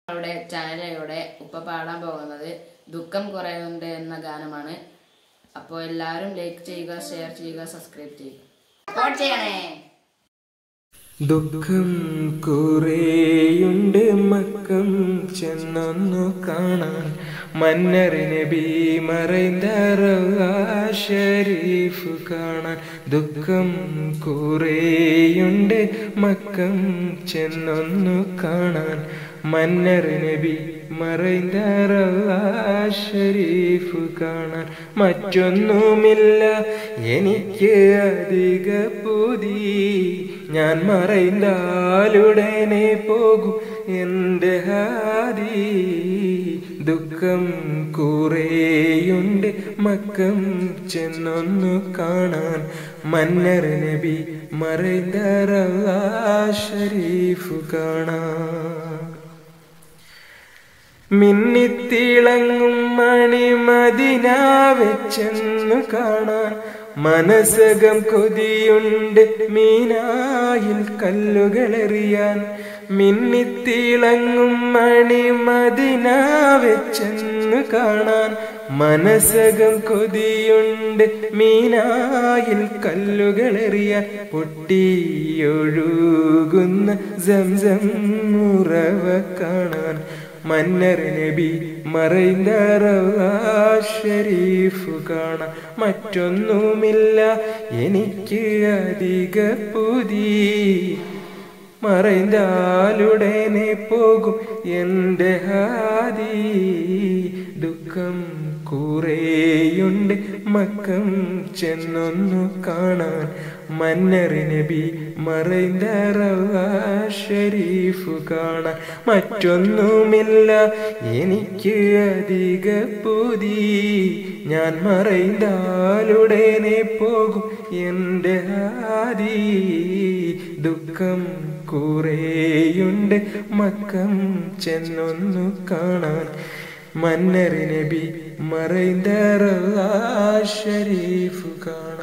നമ്മുടെ ചാനലിലൂടെ ഉപ്പ പാടാൻ പോകുന്നത് ദുഃഖം കുറയുന്നുണ്ട് എന്ന ഗാനമാണ് അപ്പോൾ എല്ലാവരും ലൈക്ക് ചെയ്യുക ഷെയർ ചെയ്യുക സബ്സ്ക്രൈബ് ചെയ്യുക സപ്പോർട്ട് ചെയ്യണേ ദുഃഖം കുറേയുണ്ട് മക്കം ചെന്നൊന്നു കാണാൻ മന്നറിന് ബി മറൈന്ത ഷരീഫ് കാണാൻ ദുഃഖം കുറേയുണ്ട് മക്കം ചെന്നൊന്നു കാണാൻ മന്നറിന് ബി മറൈന്ത ഷരീഫ് കാണാൻ മറ്റൊന്നുമില്ല എനിക്ക് അധിക പുതി ഞാൻ മറൈന്താലുടനെ പോകും എൻ്റെ ഹാദി ദുഃഖം കുറേയുണ്ട് മക്കം ചെന്നൊന്നു കാണാൻ മന്നർ നബി മറൈന്ത ഷരീഫ് കാണാൻ മിന്നിത്തിളങ്ങും മണിമതിന വെച്ചെന്നു കാണാൻ മനസ്സകം കൊതിയുണ്ട് മീനായിൽ കല്ലുകളെറിയാൻ മിന്നിത്തിളങ്ങും മണിമതിന വെച്ചെന്നു കാണാൻ മനസ്സകം കൊതിയുണ്ട് മീനായിൽ കല്ലുകളെറിയാൻ പൊട്ടിയൊഴുകുന്ന സംസം ഉറവ കാണാൻ മന്നർ നബി മറൈന്ത ഷരീഫ് കാണാൻ മറ്റൊന്നുമില്ല എനിക്ക് അധിക പുതി മറൈന്താലുടനെ പോകും എൻ്റെ ഹാദി ദുഃഖം കുറേയുണ്ട് മക്കം ചെന്നൊന്നു കാണാൻ മന്നർ നബി മറൈന്ത ഷരീഫ് കാണാൻ മറ്റൊന്നുമില്ല എനിക്ക് അധിക പുതി ഞാൻ മറൈന്താലുടനെ പോകും എൻ്റെ ഹാദി ദുഃഖം കുറേയുണ്ട് മക്കം ചെന്നൊന്നു കാണാൻ മന്നർ നബി മറൈന്ത ഷരീഫ് കാണാൻ